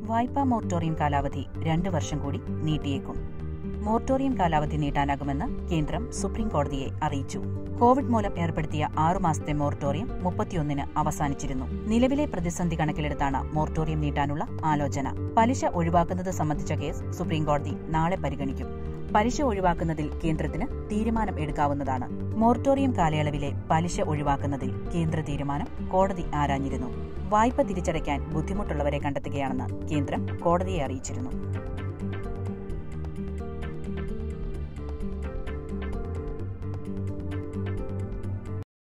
വായ്പാ മോർട്ടോറിയം കാലാവധി രണ്ട് വർഷം കൂടി നീട്ടിയേക്കും മോർട്ടോറിയം കാലാവധി നീട്ടാനാകുമെന്ന് കേന്ദ്രം സുപ്രീം കോടതിയെ അറിയിച്ചു കോവിഡ് മൂലം ഏർപ്പെടുത്തിയ ആറു മാസത്തെ മോർട്ടോറിയം മുപ്പത്തിയൊന്നിന് അവസാനിച്ചിരുന്നു നിലവിലെ പ്രതിസന്ധി കണക്കിലെടുത്താണ് മോർട്ടോറിയം നീട്ടാനുള്ള ആലോചന പലിശ ഒഴിവാക്കുന്നത് സംബന്ധിച്ച കേസ് സുപ്രീം കോടതി നാളെ പരിഗണിക്കും പലിശ ഒഴിവാക്കുന്നതിൽ കേന്ദ്രത്തിന് തീരുമാനം എടുക്കാവുന്നതാണ് മോർട്ടോറിയം കാലയളവിലെ പലിശ ഒഴിവാക്കുന്നതിൽ കേന്ദ്ര തീരുമാനം കോടതി ആരാഞ്ഞിരുന്നു വായ്പ തിരിച്ചടയ്ക്കാൻ ബുദ്ധിമുട്ടുള്ളവരെ കണ്ടെത്തുകയാണെന്ന് കേന്ദ്രം കോടതിയെ അറിയിച്ചിരുന്നു